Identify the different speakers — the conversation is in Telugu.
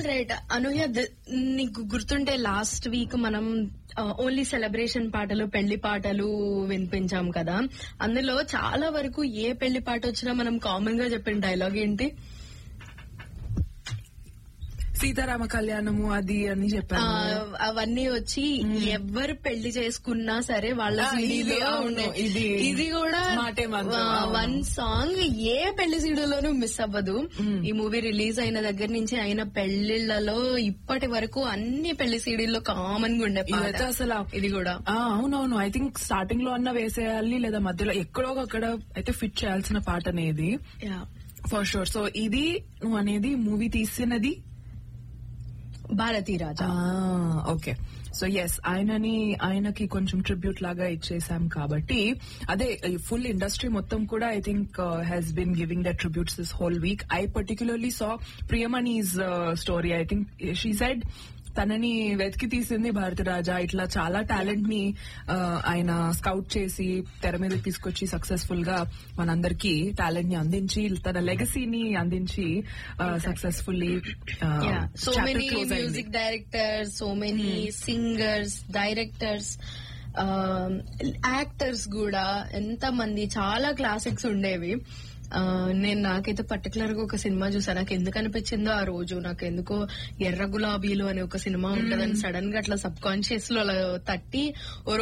Speaker 1: ఆల్ రైట్ అనూహ్య ద- నీకు గుర్తుంటే లాస్ట్ వీక్ మనం ఓన్లీ సెలబ్రేషన్ పాటలు పెళ్లి పాటలు వినిపించాం కదా అందులో చాలా వరకు ఏ పెళ్లి పాట వచ్చినా మనం కామన్ గా చెప్పిన డైలాగ్ ఏంటి
Speaker 2: సీతారామ కళ్యాణము అది అని
Speaker 1: ఆ,
Speaker 2: చెప్పాను
Speaker 1: అవన్నీ వచ్చి ఎవరు పెళ్లి చేసుకున్నా సరే వాళ్ళ
Speaker 2: ఆ, ఇది
Speaker 1: సీడీలో
Speaker 2: అవును,
Speaker 1: ఉండే
Speaker 2: ఇది
Speaker 1: ఇది కూడా
Speaker 2: మాటే మంత్రం, అవును.
Speaker 1: వన్ సాంగ్ ఏ పెళ్లి సీడీలోనూ మిస్ అవ్వదు ఈ మూవీ రిలీజ్ అయిన దగ్గర నుంచి అయిన పెళ్లిళ్లలో ఇప్పటి వరకు అన్ని పెళ్లి సీడీల్లో కామన్ గా ఉండే పాట.
Speaker 2: ఇదైతే అసలు
Speaker 1: ఇది కూడా
Speaker 2: ఆ, అవునవును ఐ థింక్ స్టార్టింగ్ లో అన్న వేసేయాలి లేదా మధ్యలో ఎక్కడో అక్కడ అయితే ఫిట్ చేయాల్సిన పాట అనేది
Speaker 1: Yeah.
Speaker 2: ఫర్ షూర్ సో ఇది నువ్వు అనేది మూవీ తీసినది
Speaker 1: Bharathi Raja
Speaker 2: okay so yes ఆయనని ఆయనకి కొంచెం ట్రిబ్యూట్ లాగా ఇచ్చేసాం కాబట్టి అదే ఫుల్ ఇండస్ట్రీ మొత్తం కూడా I think has been giving the tributes this whole week I particularly saw ప్రియమణీస్ story I think she side తనని వెతికి తీసింది భారతి రాజా ఇట్లా చాలా టాలెంట్ ని ఆ, ఆయన స్కౌట్ చేసి తెర మీద తీసుకొచ్చి సక్సెస్ఫుల్ గా మనందరికి టాలెంట్ ని అందించి తన లెగసీని అందించి successfully
Speaker 1: yeah so many music directors so many singers directors actors కూడా ఎంత మంది చాలా క్లాసిక్స్ ఉండేవి ఆ, నేను నాకైతే పర్టికులర్ గా ఒక సినిమా చూసా నాకు ఎందుకు అనిపించిందో ఆ రోజు నాకు ఎందుకో ఎర్ర గులాబీలు అనే ఒక సినిమా ఉంటదని సడన్ గా అట్లా సబ్ కాన్షియస్ లో అలా తట్టి ఓ